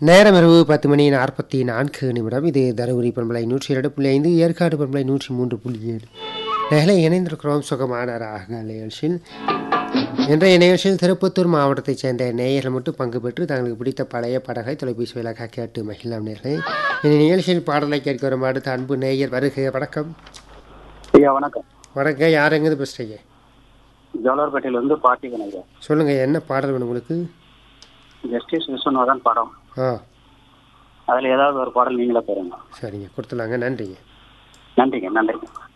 நேரம் இரவு பத்து மணி நாற்பத்தி நான்கு நிமிடம் இது தருமபுரி பண்பலை நூற்றி இரண்டு புள்ளி ஐந்து ஏற்காடு பண்பலை நூற்றி மூன்று புள்ளி ஏழு நேரில் இணைந்திருக்கிறோம் சுகமான ராகங்கள் நிகழ்ச்சியில் இன்றைய நிகழ்ச்சியில் திருப்பத்தூர் மாவட்டத்தைச் சேர்ந்த நேயர்கள் மட்டும் பங்கு பெற்று தங்களுக்கு பிடித்த பழைய பாடல்களை தொலைபேசி வழியாக கேட்டு மகிழலாம் நேர்களே இந்த நிகழ்ச்சியில் பாடலை கேட்க வரும் அடுத்த அன்பு நேயர் வருக வணக்கம் ஐயா வணக்கம் வணக்கம் யார் எங்கேருந்து பேசுகிறீங்க ஜோலார்பேட்டையில இருந்து பார்த்திபன் ஐயா சொல்லுங்கள் என்ன பாடல் வேணும் உங்களுக்கு ஜஸ்டிஸ் விஸ்வநாதன் படம் ஆ அதுல ஏதாவது ஒரு பாடல் நீங்களே போறீங்க சரிங்க கொடுத்துலாங்க நன்றிங்க நன்றிங்க நன்றிங்க